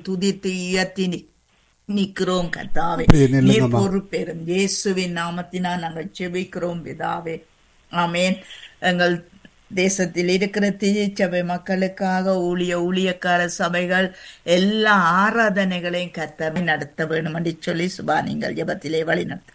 துதித்து உயர்த்தி நி- நிக்கிறோம் கர்த்தாவே அப்படியே நீர் நில்லுங்கம்மா பொறுப்பேறும் இயேசுவின் நாமத்தினால் நாங்கள் செபிக்கிறோம் பிதாவே ஆமென் எங்கள் தேசத்தில் இருக்கிற திருச்சபை மக்களுக்காக ஊழிய ஊழியக்கார சபைகள் எல்லா ஆராதனைகளையும் கர்த்தர் நடத்த வேண்டும் என்று சொல்லி சுபா நீங்கள் ஜெபத்திலே வழி நடத்த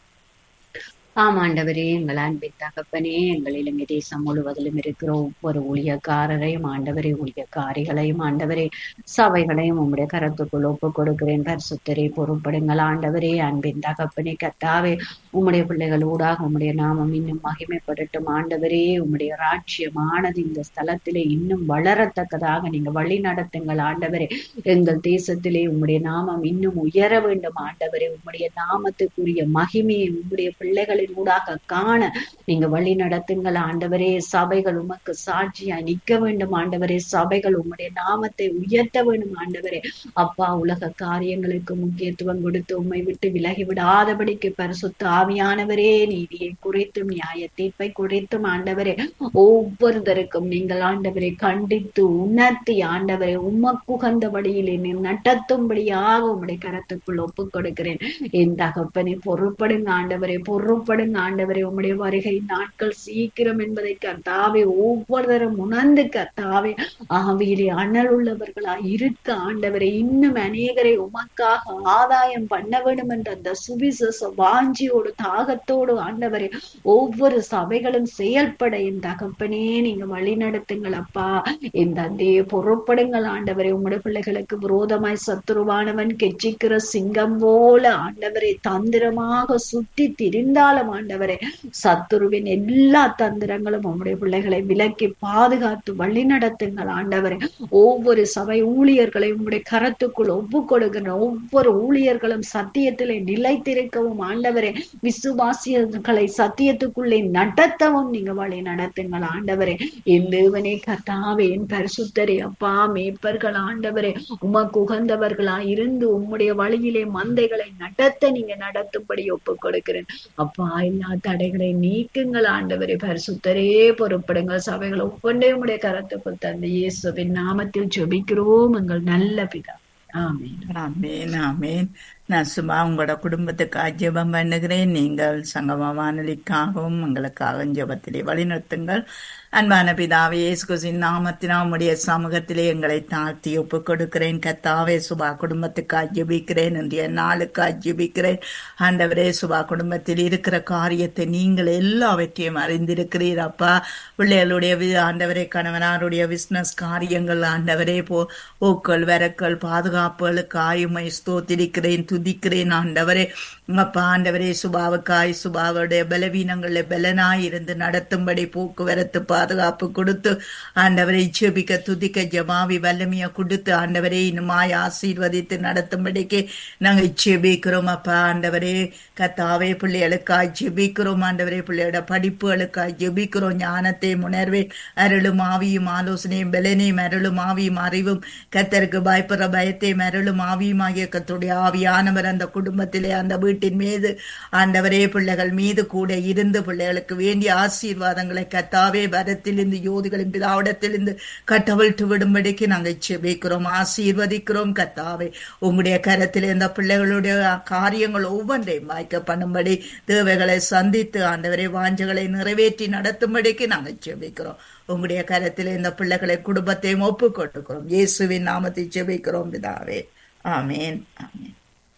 ஆம் ஆண்டவரே எங்கள் அன்பின் தகப்பனே எங்கள் இலங்கை தேசம் முழுவதிலும் இருக்கிற ஒவ்வொரு ஊழியக்காரரையும் ஆண்டவரே ஊழியக்காரிகளையும் ஆண்டவரே சபைகளையும் உம்முடைய கரத்துக்குள் ஒப்புக் கொடுக்கிறேன் பரிசுத்தரை பொறுப்படுங்கள் ஆண்டவரே அன்பின் தகப்பனே கத்தாவே உம்முடைய பிள்ளைகள் ஊடாக உம்முடைய நாமம் இன்னும் மகிமைப்படட்டும் ஆண்டவரே உம்முடைய ராட்சியமானது இந்த ஸ்தலத்திலே இன்னும் வளரத்தக்கதாக நீங்க வழி நடத்துங்கள் ஆண்டவரே எங்கள் தேசத்திலே உம்முடைய நாமம் இன்னும் உயர வேண்டும் ஆண்டவரே உம்முடைய நாமத்துக்குரிய மகிமையை உம்முடைய பிள்ளைகளின் ஊடாக காண நீங்க வழி நடத்துங்கள் ஆண்டவரே சபைகள் உமக்கு சாட்சியா நிக்க வேண்டும் ஆண்டவரே சபைகள் உம்முடைய நாமத்தை உயர்த்த வேண்டும் ஆண்டவரே அப்பா உலக காரியங்களுக்கு முக்கியத்துவம் கொடுத்து உம்மை விட்டு விலகி விடாதபடிக்கு பரிசுத்த ஆவியானவரே நீதியை குறித்தும் நியாய தீர்ப்பை குறித்தும் ஆண்டவரே ஒவ்வொருத்தருக்கும் நீங்கள் ஆண்டவரை கண்டித்து உணர்த்தி ஆண்டவரை உமக்குகந்த வழியிலே நீர் நடத்தும்படியாக உம்முடைய கரத்துக்குள் ஒப்புக் கொடுக்கிறேன் என் தகப்பனை பொறுப்படுங்க ஆண்டவரே பொறுப்படுங்க ஆண்டவரே உம்முடைய வருகை நாட்கள் சீக்கிரம் என்பதை கர்த்தாவே ஒவ்வொருத்தரும் உணர்ந்து கர்த்தாவே ஆவியிலே அனல் உள்ளவர்களா இருக்க ஆண்டவரை இன்னும் அநேகரை உமக்காக ஆதாயம் பண்ண வேண்டும் என்ற அந்த சுவிசேஷ வாஞ்சியோடு தாகத்தோடு ஆண்டவரே ஒவ்வொரு சபைகளும் செயல்பட என் தகப்பனே நீங்க வழி நடத்துங்கள் அப்பா என் தந்தையை பொறுப்படுங்கள் ஆண்டவரே உம்முடைய பிள்ளைகளுக்கு விரோதமாய் சத்துருவானவன் கெச்சிக்கிற சிங்கம் போல ஆண்டவரை தந்திரமாக சுத்தி திரிந்தாலும் ஆண்டவரே சத்துருவின் எல்லா தந்திரங்களும் உம்முடைய பிள்ளைகளை விலக்கி பாதுகாத்து வழி நடத்துங்கள் ஆண்டவரே ஒவ்வொரு சபை ஊழியர்களை உம்முடைய கரத்துக்குள் ஒப்பு கொடுக்கிற ஒவ்வொரு ஊழியர்களும் சத்தியத்திலே நிலைத்திருக்கவும் ஆண்டவரே விசுவாசியர்களை சத்தியத்துக்குள்ளே நடத்தவும் நீங்க வழி நடத்துங்கள் ஆண்டவரே என் தேவனே கர்த்தாவே என் பரிசுத்தரே அப்பா மேய்ப்பர்கள் ஆண்டவரே உமக்கு உகந்தவர்களா இருந்து உம்முடைய வழியிலே மந்தைகளை நடத்த நீங்க நடத்தும்படி ஒப்பு கொடுக்கிறேன் அப்பா எல்லா தடைகளை நீக்குங்கள் ஆண்டவரே பரிசுத்தரே பொறுப்படுங்கள் சபைகள் ஒவ்வொன்றையும் உடைய கரத்துக்குள் தந்து இயேசுவின் நாமத்தில் ஜெபிக்கிறோம் எங்கள் நல்ல பிதா ஆமென் ஆமேன் ஆமேன் நான் சும்மா உங்களோட குடும்பத்துக்காக ஜெபம் பண்ணுகிறேன் நீங்கள் சங்கம வானொலிக்காகவும் உங்களுக்காக ஜெபத்திலே வழிநடத்துங்கள் அன்பான பிதாவே இயேசுகிறிஸ்துவின் நாமத்தினால் உம்முடைய சமூகத்திலே எங்களை தாழ்த்தி ஒப்புக் கொடுக்கிறேன் கத்தாவே சுபா குடும்பத்துக்காக ஜெபிக்கிறேன் இன்றைய நாளுக்காக ஜெபிக்கிறேன் ஆண்டவரே சுபா குடும்பத்தில் இருக்கிற காரியத்தை நீங்கள் எல்லாவற்றையும் அறிந்திருக்கிறீர் அப்பா பிள்ளைகளுடைய வி- ஆண்டவரே கணவனாருடைய பிசினஸ் காரியங்கள் ஆண்டவரே போ போக்கள் வரக்கள் பாதுகாப்புகளுக்காய் உம்மை ஸ்தோத்திரிக்கிறேன் துதிக்கிறேன் ஆண்டவரே அப்பா ஆண்டவரே சுபாவுக்காய் சுபாவுடைய பலவீனங்களில் பலனாய் இருந்து நடத்தும்படி போக்குவரத்து பாதுகாப்பு கொடுத்து ஆண்டவரை ஜெபிக்க துதிக்க ஜமாவி வல்லமையை கொடுத்து ஆண்டவரே இன்னுமாய் ஆசீர்வதித்து நடத்தும்படிக்கு நாங்கள் ஜெபிக்கிறோம் அப்பா ஆண்டவரே கத்தாவே பிள்ளைகளுக்காய் ஜெபிக்கிறோம் ஆண்டவரே பிள்ளையோட படிப்புகளுக்காய் ஜெபிக்கிறோம் ஞானத்தை உணர்வே அருளும் ஆவியும் ஆலோசனையும் பலனையும் அருளும் ஆவியும் அறிவும் கத்தருக்கு பயப்படுற பயத்தையும் அருளும் ஆவியும் ஆகிய கத்துடைய ஆவியானவர் அந்த குடும்பத்திலே அந்த வீட்டின் மீது ஆண்டவரே பிள்ளைகள் மீது கூட இருந்து பிள்ளைகளுக்கு வேண்டிய ஆசீர்வாதங்களை கத்தாவே வரத்திலிருந்து யோதிகளின் பிதாவிடத்திலிருந்து கட்டவிழ்த்து விடும்படிக்கு நாங்கள் செபிக்கிறோம் ஆசீர்வதிக்கிறோம் கத்தாவே உம்முடைய கரத்தில் இந்த பிள்ளைகளுடைய காரியங்கள் ஒவ்வொன்றையும் வாய்க்க பண்ணும்படி தேவைகளை சந்தித்து ஆண்டவரை வாஞ்சைகளை நிறைவேற்றி நடத்தும்படிக்கு நாங்கள் செபிக்கிறோம் உங்களுடைய கரத்தில் இந்த பிள்ளைகளை குடும்பத்தையும் ஒப்புக் கொடுக்கிறோம் இயேசுவின் நாமத்தை செபிக்கிறோம் பிதாவே ஆமேன் ஆமேன்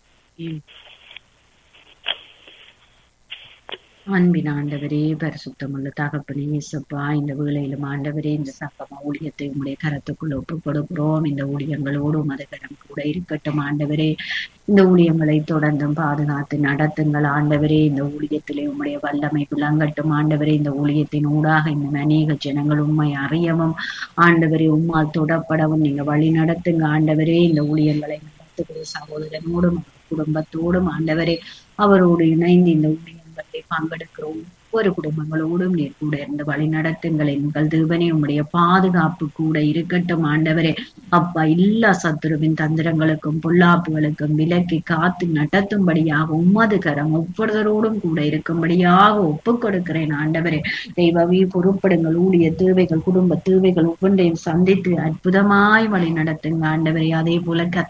அன்பின் ஆண்டவரே பரிசுத்தமுள்ள தகப்பனே இயேசப்பா இந்த வேளையிலும் ஆண்டவரே இந்த சங்கம ஊழியத்தை உம்முடைய கரத்துக்குள் ஒப்புக் கொடுக்கிறோம் இந்த ஊழியங்களோடு உமது கரம் கூட இருக்கட்டும் ஆண்டவரே இந்த ஊழியங்களை தொடர்ந்தும் பாதுகாத்து நடத்துங்கள் ஆண்டவரே இந்த ஊழியத்திலே உம்முடைய வல்லமை விளங்கட்டும் ஆண்டவரே இந்த ஊழியத்தின் ஊடாக இந்த அநேக ஜனங்கள் உண்மை அறியவும் ஆண்டவரே உம்மால் தொடப்படவும் நீங்க வழி நடத்துங்க ஆண்டவரே இந்த ஊழியங்களை நடத்துகிற சகோதரனோடும் குடும்பத்தோடும் ஆண்டவரே அவரோடு இணைந்து இந்த ஊழியங்களை பங்கெடுக்கிறோம் ஒவ்வொரு குடும்பங்களோடும் நீர் கூட இருந்து வழி நடத்துங்கள் எங்கள் தேவனே உம்முடைய பாதுகாப்பு கூட இருக்கட்டும் ஆண்டவரே அப்பா எல்லா சத்துருவின் தந்திரங்களுக்கும் பொல்லாப்புகளுக்கும் விலக்கி காத்து நடத்தும்படியாக உம்மது கரம் ஒவ்வொருவரோடும் கூட இருக்கும்படியாக ஒப்புக் கொடுக்கிறேன் ஆண்டவரே தெய்வமே பொறுப்படுங்கள் ஊழிய தேவைகள் குடும்ப தேவைகள் ஒவ்வொன்றையும் சந்தித்து அற்புதமாய் வழி நடத்துங்க ஆண்டவரே அதே போல